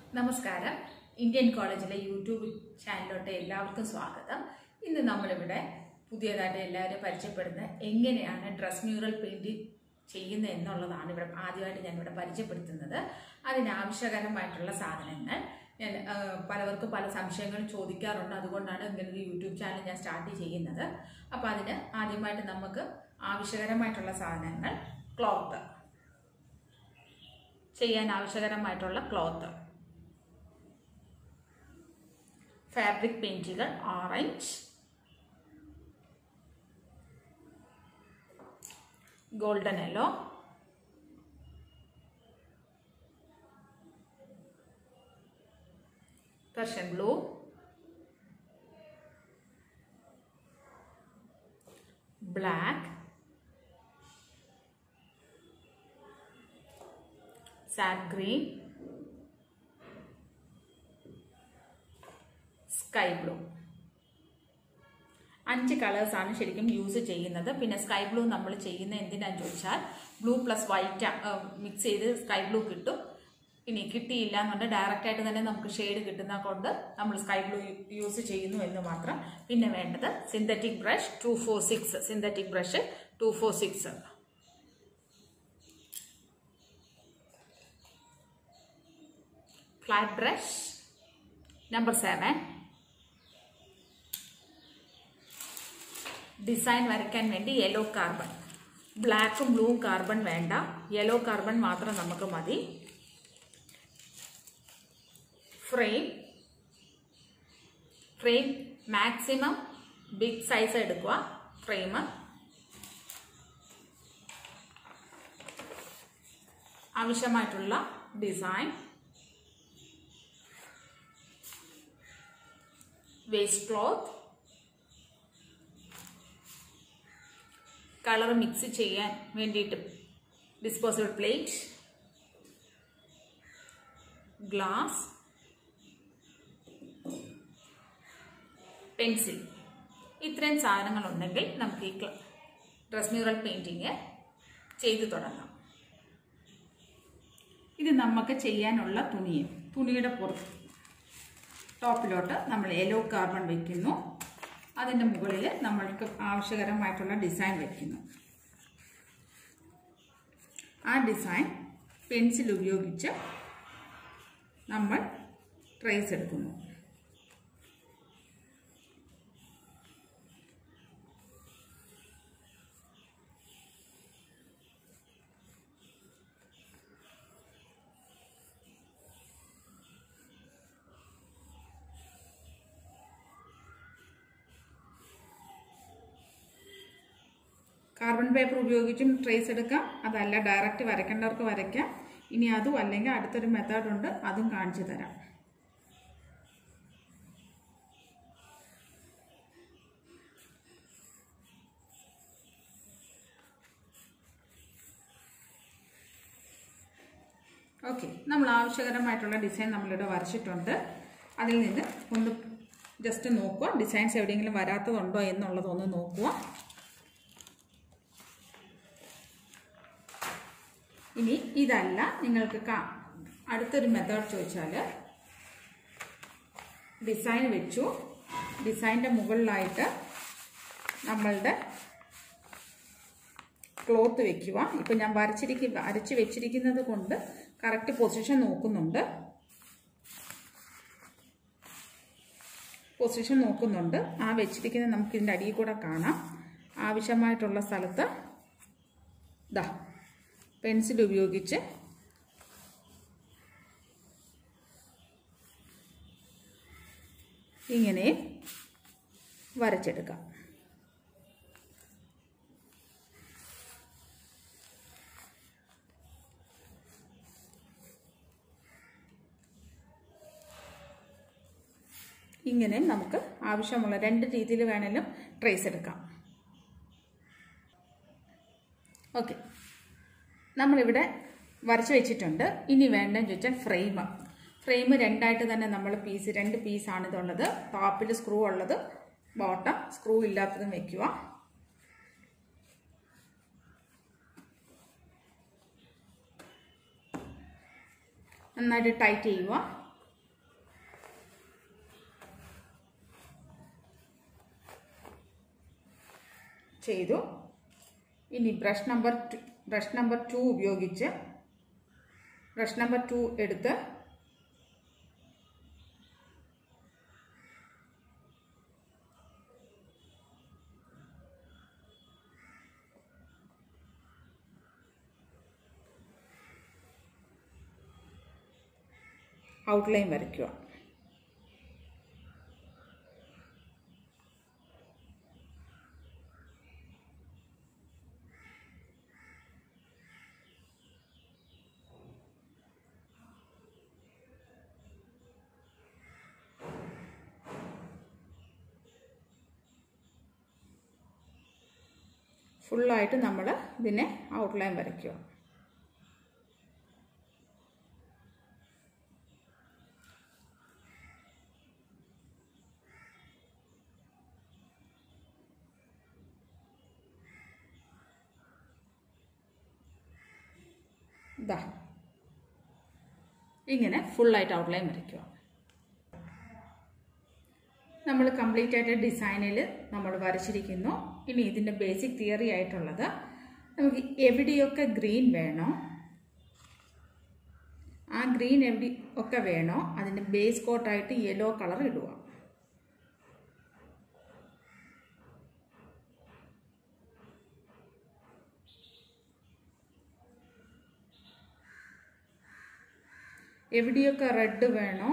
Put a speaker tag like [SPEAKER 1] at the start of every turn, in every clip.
[SPEAKER 1] നമസ്കാരം ഇന്ത്യൻ കോളേജിലെ യൂട്യൂബ് ചാനലിലോട്ട് എല്ലാവർക്കും സ്വാഗതം ഇന്ന് നമ്മളിവിടെ പുതിയതായിട്ട് എല്ലാവരും പരിചയപ്പെടുന്ന എങ്ങനെയാണ് ഡ്രസ് മ്യൂറൽ പെയിൻറ് ചെയ്യുന്നത് എന്നുള്ളതാണ് ഇവിടെ ആദ്യമായിട്ട് ഞാൻ ഇവിടെ പരിചയപ്പെടുത്തുന്നത് അതിനാവശ്യകരമായിട്ടുള്ള സാധനങ്ങൾ ഞാൻ ആ, പലവർക്കും പല സംശയങ്ങളും ചോദിക്കാറുണ്ട് അതുകൊണ്ടാണ് ഇങ്ങനൊരു യൂട്യൂബ് ചാനൽ ഞാൻ സ്റ്റാർട്ട് ചെയ്യുന്നത് അപ്പോൾ അതിന് ആദ്യമായിട്ട് നമുക്ക് ആവശ്യകരമായിട്ടുള്ള സാധനങ്ങൾ ക്ലോത്ത് ചെയ്യാൻ ആവശ്യകരമായിട്ടുള്ള ക്ലോത്ത് ഫാബ്രിക് പെയിന്റുകൾ orange golden yellow Persian blue black സാറ്റ് ഗ്രീൻ സ്കൈ ബ്ലൂ അഞ്ച് കളേഴ്സാണ് ശരിക്കും യൂസ് ചെയ്യുന്നത് പിന്നെ സ്കൈ ബ്ലൂ നമ്മൾ ചെയ്യുന്ന എന്തിനാന്ന് ചോദിച്ചാൽ ബ്ലൂ പ്ലസ് വൈറ്റ് മിക്സ് ചെയ്ത് സ്കൈ ബ്ലൂ കിട്ടും ഇനി കിട്ടിയില്ല എന്നുണ്ടെങ്കിൽ ഡയറക്റ്റ് ആയിട്ട് തന്നെ നമുക്ക് ഷെയ്ഡ് കിട്ടുന്ന കൊണ്ട് നമ്മൾ സ്കൈ ബ്ലൂ യൂസ് ചെയ്യുന്നു എന്ന് മാത്രം പിന്നെ വേണ്ടത് synthetic brush two four six synthetic brush two four six flat brush number seven design വരയ്ക്കാൻ വേണ്ടി യെല്ലോ കാർബൺ ബ്ലാക്കും ബ്ലൂവും കാർബൺ വേണ്ട യെല്ലോ കാർബൺ മാത്രം നമുക്ക് മതി frame frame maximum big size എടുക്കുക ഫ്രെയിം ആവശ്യമായിട്ടുള്ള design waste cloth colour mix ചെയ്യാൻ വേണ്ടിയിട്ട് ഡിസ്പോസിബിൾ പ്ലേറ്റ് ഗ്ലാസ് പെൻസിൽ ഇത്രയും സാധനങ്ങളുണ്ടെങ്കിൽ നമുക്ക് ഈ ഡ്രസ് മ്യൂറൽ പെയിൻറ്റിങ് ചെയ്തു തുടങ്ങാം ഇത് നമുക്ക് ചെയ്യാനുള്ള തുണി തുണിയുടെ പുറത്ത് ടോപ്പിലോട്ട് നമ്മൾ യെല്ലോ കാർബൺ വയ്ക്കുന്നു അതിൻ്റെ മുകളിൽ നമ്മൾക്ക് ആവശ്യകരമായിട്ടുള്ള ഡിസൈൻ വയ്ക്കുന്നു ആ ഡിസൈൻ പെൻസിൽ ഉപയോഗിച്ച് നമ്മൾ ട്രേസ് എടുക്കുന്നു കാർബൺ പേപ്പർ ഉപയോഗിച്ചും ട്രേസ് എടുക്കാം അതല്ല ഡയറക്റ്റ് വരയ്ക്കേണ്ടവർക്ക് വരയ്ക്കാം ഇനി അതും അല്ലെങ്കിൽ അടുത്തൊരു മെത്തേഡ് ഉണ്ട് അതും കാണിച്ചു തരാം ഓക്കെ നമ്മൾ ആവശ്യകരമായിട്ടുള്ള ഡിസൈൻ നമ്മളിവിടെ വരച്ചിട്ടുണ്ട് അതിൽ നിന്ന് ഒന്ന് ജസ്റ്റ് നോക്കുക ഡിസൈൻസ് എവിടെയെങ്കിലും വരാത്തതുണ്ടോ എന്നുള്ളതൊന്ന് നോക്കുക ഇനി ഇതല്ല നിങ്ങൾക്ക് കാ- അടുത്തൊരു മെത്തേഡ് ചോദിച്ചാൽ ഡിസൈൻ വെച്ചു ഡിസൈൻ്റെ മുകളിലായിട്ട് നമ്മളുടെ ക്ലോത്ത് വെക്കുക ഇപ്പം ഞാൻ വരച്ചിരിക്കുന്ന വരച്ച് വെച്ചിരിക്കുന്നത് കൊണ്ട് കറക്റ്റ് പൊസിഷൻ നോക്കുന്നുണ്ട് പൊസിഷൻ നോക്കുന്നുണ്ട് ആ വെച്ചിരിക്കുന്നത് നമുക്ക് ഇതിൻ്റെ അടിയിൽ കൂടെ കാണാം ആവശ്യമായിട്ടുള്ള സ്ഥലത്ത് ദാ പെൻസിൽ ഉപയോഗിച്ച് ഇങ്ങനെ വരച്ചെടുക്കാം ഇങ്ങനെ നമുക്ക് ആവശ്യമുള്ള രണ്ട് രീതിയിൽ വേണമെങ്കിലും ട്രേസ് എടുക്കാം ഓക്കെ നമ്മളിവിടെ വരച്ച് വെച്ചിട്ടുണ്ട് ഇനി വേണ്ടെന്ന് ചോദിച്ചാൽ ഫ്രെയിം ഫ്രെയിം രണ്ടായിട്ട് തന്നെ നമ്മൾ പീസ് രണ്ട് പീസാണ് ഇതുള്ളത് ടോപ്പിൽ സ്ക്രൂ ഉള്ളത് ബോട്ടം സ്ക്രൂ ഇല്ലാത്തതും വെക്കുക നന്നായിട്ട് ടൈറ്റ് ചെയ്യുക ചെയ്തു ഇനി brush number brush number two ഉപയോഗിച്ച് ബ്രഷ് നമ്പർ ടു എടുത്ത് ഔട്ട്ലൈൻ വരയ്ക്കുക ഫുള്ളായിട്ട് നമ്മൾ ഇതിനെ ഔട്ട്ലൈൻ വരയ്ക്കുക ഇതാ ഇങ്ങനെ ഫുള്ളായിട്ട് ഔട്ട്ലൈൻ വരയ്ക്കുക നമ്മൾ കംപ്ലീറ്റ് ആയിട്ട് ഡിസൈനിൽ നമ്മൾ വരച്ചിരിക്കുന്നു ഇനി ഇതിൻ്റെ ബേസിക് തിയറി ആയിട്ടുള്ളത് നമുക്ക് എവിടെയൊക്കെ ഗ്രീൻ വേണോ ആ ഗ്രീൻ എവിടെ ഒക്കെ വേണോ അതിൻ്റെ ബേസ് കോട്ടായിട്ട് യെല്ലോ കളർ ഇടുക എവിടെയൊക്കെ റെഡ് വേണോ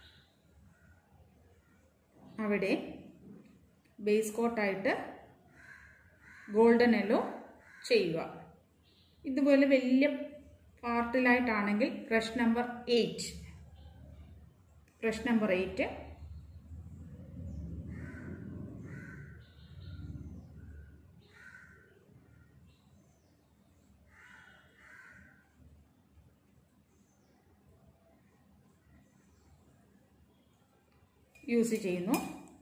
[SPEAKER 1] അവിടെ ബേസ് കോട്ടായിട്ട് ഗോൾഡൻ യെല്ലോ ചെയ്യുക ഇതുപോലെ വലിയ പാർട്ടിലായിട്ടാണെങ്കിൽ brush number eight brush number eight use ചെയ്യുന്നു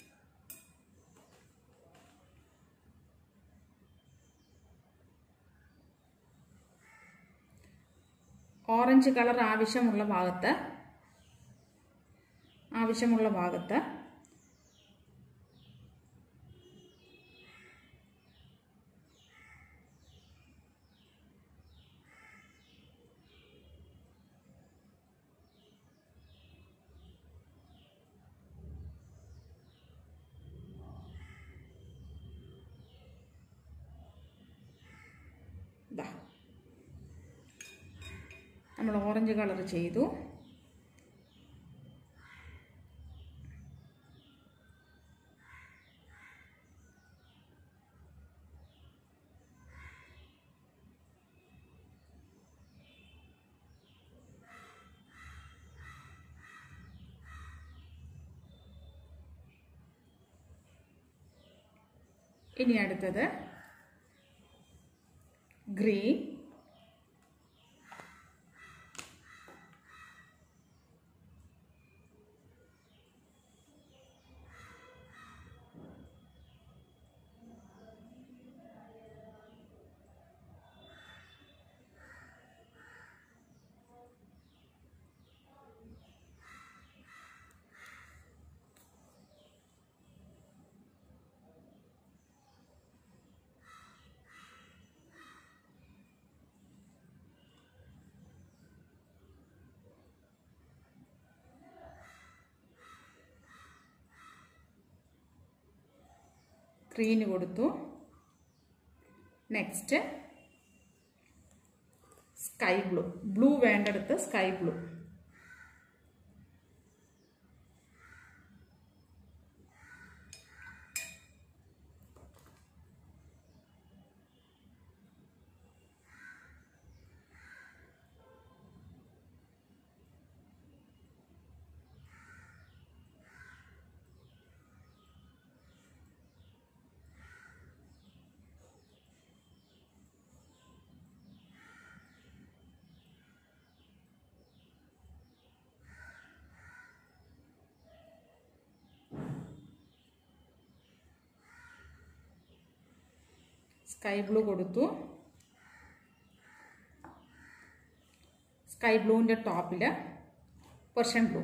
[SPEAKER 1] ഓറഞ്ച് കളർ ആവശ്യമുള്ള ഭാഗത്ത് ആവശ്യമുള്ള ഭാഗത്ത് ഇതാ നമ്മൾ ഓറഞ്ച് കളർ ചെയ്തു ഇനി അടുത്തത് ഗ്രീൻ ഗ്രീന് കൊടുത്തു നെക്സ്റ്റ് സ്കൈ ബ്ലൂ ബ്ലൂ വേണ്ടടുത്ത് സ്കൈ ബ്ലൂ സ്കൈ ബ്ലൂ കൊടുത്തു സ്കൈ ബ്ലൂവിൻ്റെ ടോപ്പിൽ പെർഷ്യൻ ബ്ലൂ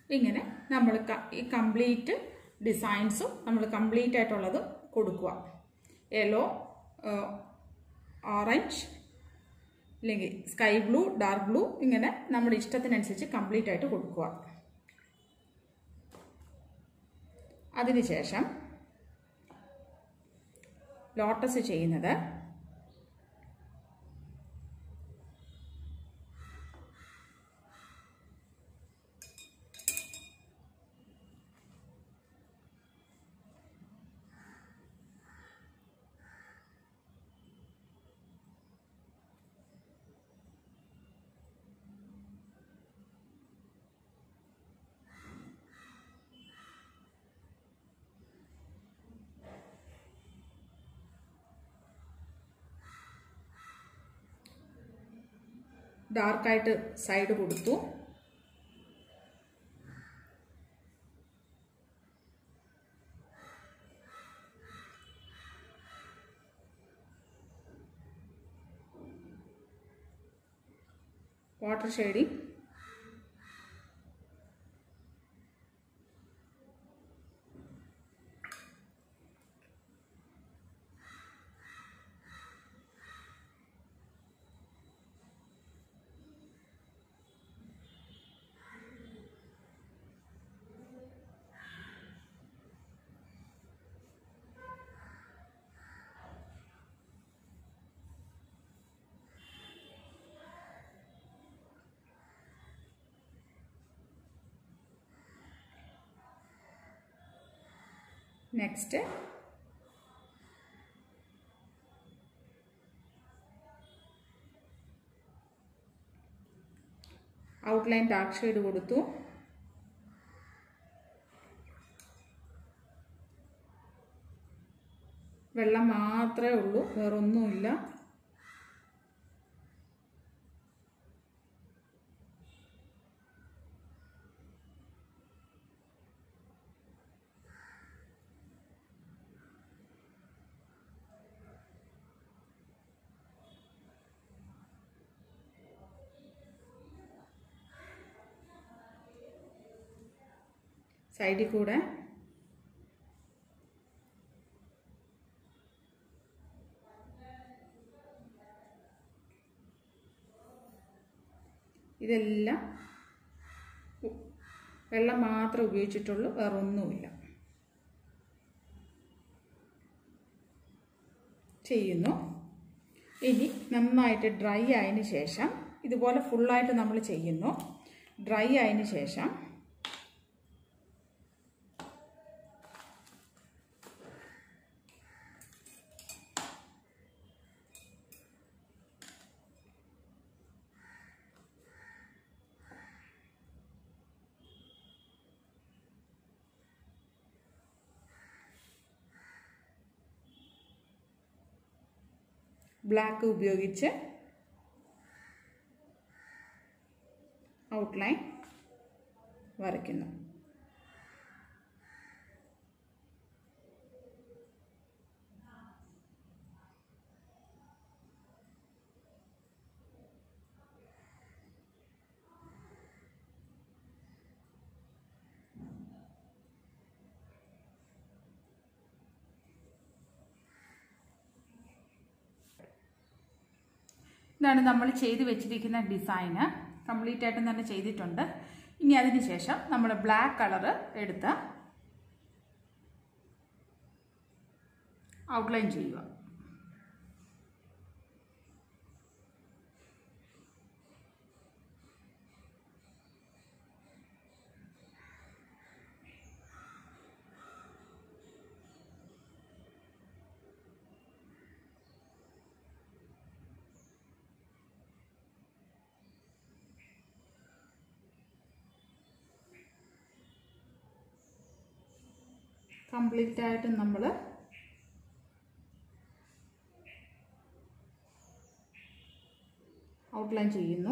[SPEAKER 1] ഇങ്ങനെ നമ്മൾ ഈ കംപ്ലീറ്റ് ഡിസൈൻസും നമ്മൾ കംപ്ലീറ്റ് ആയിട്ടുള്ളത് കൊടുക്കുക യെല്ലോ ഓറഞ്ച് അല്ലെങ്കിൽ സ്കൈ ബ്ലൂ ഡാർക്ക് ബ്ലൂ ഇങ്ങനെ നമ്മുടെ ഇഷ്ടത്തിനനുസരിച്ച് കംപ്ലീറ്റ് ആയിട്ട് കൊടുക്കുക അതിനുശേഷം ലോട്ടസ് ചെയ്യുന്നത് ഡാർക്കായിട്ട് സൈഡ് കൊടുത്തു water shading next outline dark shade കൊടുത്തു വെള്ളം മാത്രമേ ഉള്ളൂ വേറൊന്നുമില്ല സൈഡിൽ കൂടെ ഇതെല്ലാം വെള്ളം മാത്രമേ ഉപയോഗിച്ചിട്ടുള്ളൂ വേറെ ഒന്നുമില്ല ചെയ്യുന്നു ഇനി നന്നായിട്ട് ഡ്രൈ ആയതിന് ശേഷം ഇതുപോലെ ഫുള്ളായിട്ട് നമ്മൾ ചെയ്യുന്നു ഡ്രൈ ആയതിന് ശേഷം ബ്ലാക്ക് ഉപയോഗിച്ച് ഔട്ട്ലൈൻ വരയ്ക്കുന്നു ഇതാണ് നമ്മൾ ചെയ്ത് വെച്ചിരിക്കുന്ന ഡിസൈന് കംപ്ലീറ്റ് ആയിട്ടും തന്നെ ചെയ്തിട്ടുണ്ട് ഇനി അതിന് ശേഷം നമ്മൾ ബ്ലാക്ക് കളറ് എടുത്ത് ഔട്ട്ലൈൻ ചെയ്യുക കംപ്ലീറ്റ് ആയിട്ട് നമ്മൾ ഔട്ട്ലൈൻ ചെയ്യുന്നു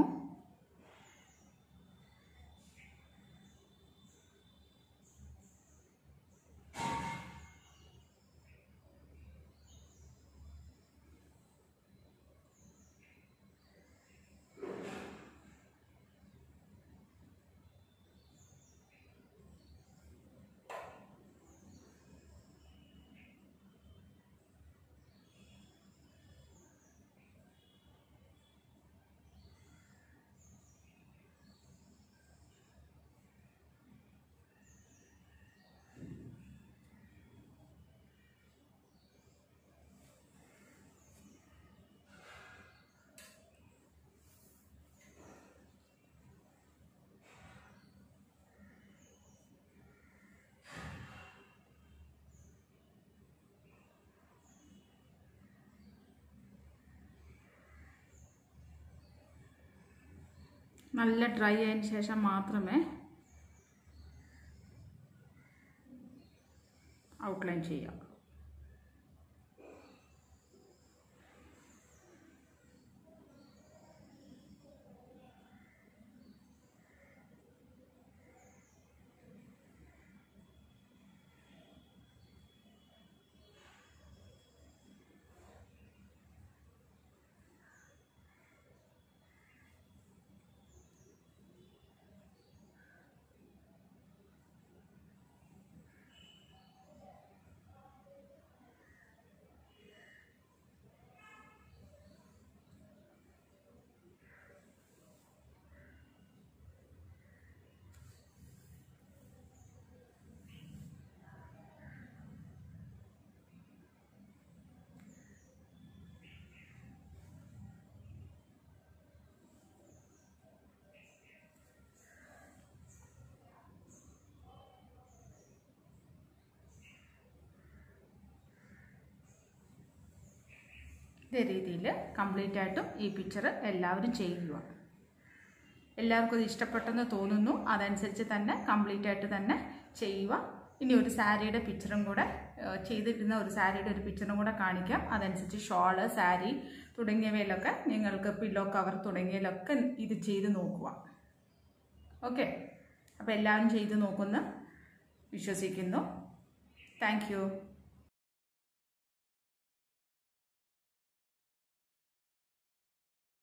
[SPEAKER 1] നല്ല ഡ്രൈ ആയതിന് ശേഷം മാത്രമേ ഔട്ട്ലൈൻ ചെയ്യാം ഇതേ രീതിയിൽ കംപ്ലീറ്റ് ആയിട്ടും ഈ പിക്ചർ എല്ലാവരും ചെയ്യുക എല്ലാവർക്കും ഇത് ഇഷ്ടപ്പെട്ടെന്ന് തോന്നുന്നു അതനുസരിച്ച് തന്നെ കംപ്ലീറ്റ് ആയിട്ട് തന്നെ ചെയ്യുക ഇനി ഒരു സാരിയുടെ പിക്ചറും കൂടെ ഏഹ്, ചെയ്തിരുന്ന ഒരു സാരിയുടെ ഒരു പിക്ചറും കൂടെ കാണിക്കാം അതനുസരിച്ച് ഷോള് സാരി തുടങ്ങിയവയിലൊക്കെ നിങ്ങൾക്ക് പില്ലോ കവർ തുടങ്ങിയതിലൊക്കെ ഇത് ചെയ്ത് നോക്കുക ഓക്കെ അപ്പോൾ എല്ലാവരും ചെയ്ത് നോക്കുമെന്ന് വിശ്വസിക്കുന്നു താങ്ക് യു